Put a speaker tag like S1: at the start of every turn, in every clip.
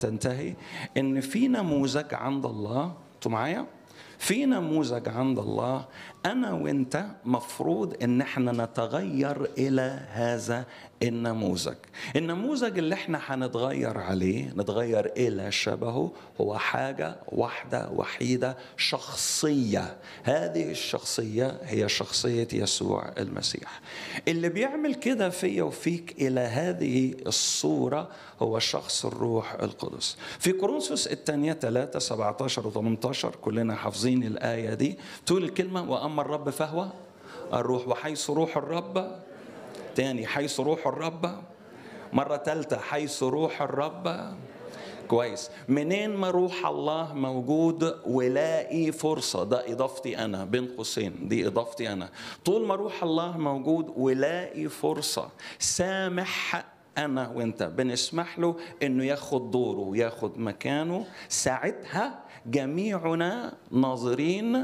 S1: تنتهي ان في نموذج عند الله انتوا معايا في نموذج عند الله انا وانت مفروض ان احنا نتغير الى هذا النموذج النموذج اللي احنا هنتغير عليه نتغير الى شبهه هو حاجه واحده وحيده شخصيه هذه الشخصيه هي شخصيه يسوع المسيح اللي بيعمل كده فيا وفيك الى هذه الصوره هو شخص الروح القدس في كورنثوس الثانيه 3 17 و 18 كلنا حافظين الايه دي تقول الكلمه واما الرب فهو الروح وحيث روح الرب تاني حيث روح الرب مرة ثالثة حيث روح الرب كويس منين ما روح الله موجود ولاقي فرصة ده إضافتي أنا بين قوسين دي إضافتي أنا طول ما روح الله موجود ولاقي فرصة سامح أنا وأنت بنسمح له إنه ياخد دوره وياخد مكانه ساعتها جميعنا ناظرين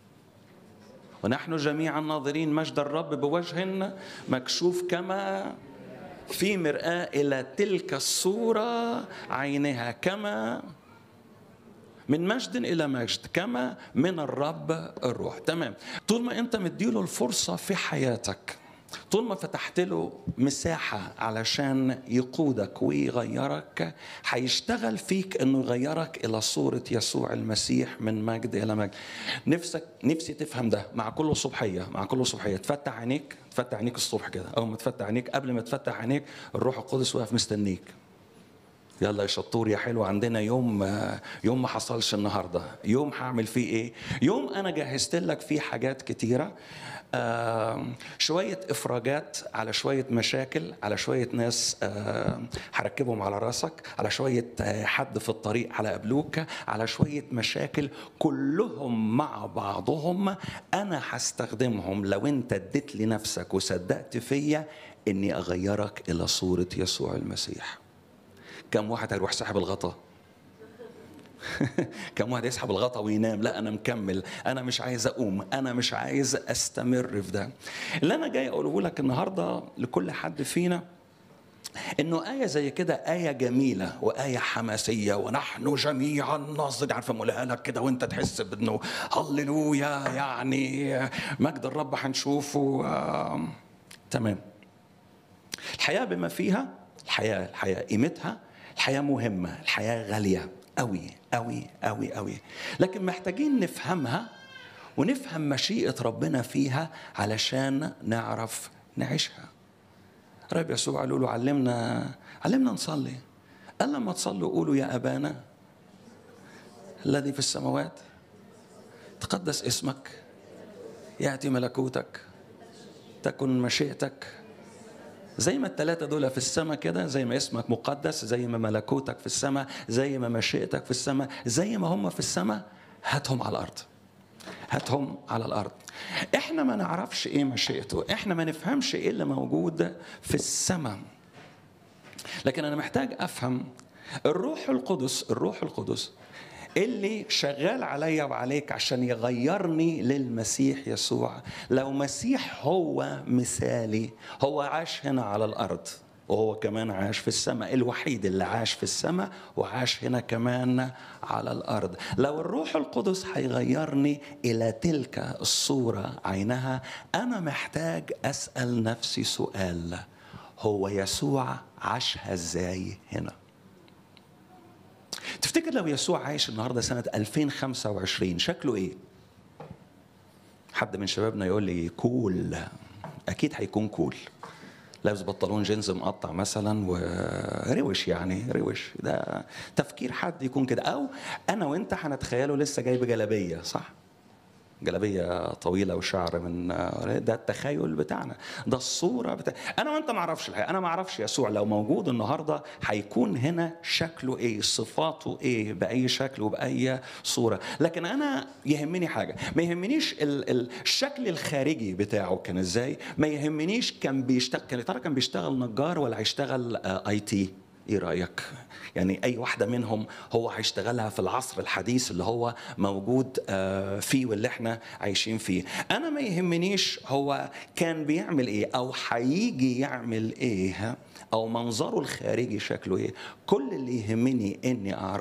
S1: ونحن جميعا ناظرين مجد الرب بوجه مكشوف كما في مرآة إلى تلك الصورة عينها كما من مجد إلى مجد كما من الرب الروح تمام طول ما أنت مديله الفرصة في حياتك طول ما فتحت له مساحة علشان يقودك ويغيرك هيشتغل فيك انه يغيرك الى صورة يسوع المسيح من مجد الى مجد. نفسك نفسي تفهم ده مع كل صبحية مع كل صبحية تفتح عينيك تفتح عينيك الصبح كده اول ما تفتح عينيك قبل ما تفتح عينيك الروح القدس واقف مستنيك. يلا يا شطور يا حلو عندنا يوم يوم ما حصلش النهارده يوم هعمل فيه ايه يوم انا جهزت لك فيه حاجات كتيره آه شوية إفراجات على شوية مشاكل على شوية ناس آه هركبهم على راسك على شوية آه حد في الطريق على قبلوك على شوية مشاكل كلهم مع بعضهم أنا هستخدمهم لو أنت اديت لنفسك وصدقت فيا إني أغيرك إلى صورة يسوع المسيح كم واحد هيروح ساحب الغطا كم واحد يسحب الغطا وينام لا انا مكمل انا مش عايز اقوم انا مش عايز استمر في ده اللي انا جاي اقوله لك النهارده لكل حد فينا انه آية زي كده آية جميلة وآية حماسية ونحن جميعا ناصر عارفة مولها لك كده وانت تحس بانه هللويا يعني مجد الرب هنشوفه آه تمام الحياة بما فيها الحياة الحياة قيمتها الحياة مهمة الحياة غالية قوي قوي قوي قوي لكن محتاجين نفهمها ونفهم مشيئة ربنا فيها علشان نعرف نعيشها رب يسوع قالوا له علمنا علمنا نصلي قال لما تصلوا قولوا يا أبانا الذي في السماوات تقدس اسمك يأتي ملكوتك تكن مشيئتك زي ما الثلاثة دول في السماء كده زي ما اسمك مقدس زي ما ملكوتك في السماء زي ما مشيئتك في السماء زي ما هم في السماء هاتهم على الأرض هاتهم على الأرض احنا ما نعرفش ايه مشيئته احنا ما نفهمش ايه اللي موجود في السماء لكن انا محتاج افهم الروح القدس الروح القدس اللي شغال عليا وعليك عشان يغيرني للمسيح يسوع لو مسيح هو مثالي هو عاش هنا على الارض وهو كمان عاش في السماء الوحيد اللي عاش في السماء وعاش هنا كمان على الارض لو الروح القدس هيغيرني الى تلك الصوره عينها انا محتاج اسال نفسي سؤال هو يسوع عاشها ازاي هنا تفتكر لو يسوع عايش النهارده سنه 2025 شكله ايه حد من شبابنا يقول لي كول اكيد هيكون كول لابس بنطلون جينز مقطع مثلا وروش يعني روش ده تفكير حد يكون كده او انا وانت هنتخيله لسه جايب جلابيه صح جلابيه طويله وشعر من ده التخيل بتاعنا ده الصوره بتاع انا وانت ما اعرفش الحقيقه انا ما اعرفش يسوع لو موجود النهارده هيكون هنا شكله ايه صفاته ايه باي شكل وباي صوره لكن انا يهمني حاجه ما يهمنيش ال- ال- الشكل الخارجي بتاعه كان ازاي ما يهمنيش كان بيشتغل كان ترى كان بيشتغل نجار ولا هيشتغل اي تي ايه رايك يعني اي واحده منهم هو هيشتغلها في العصر الحديث اللي هو موجود آه، فيه واللي احنا عايشين فيه انا ما يهمنيش هو كان بيعمل ايه او هيجي يعمل ايه او منظره الخارجي شكله ايه كل اللي يهمني اني اعرف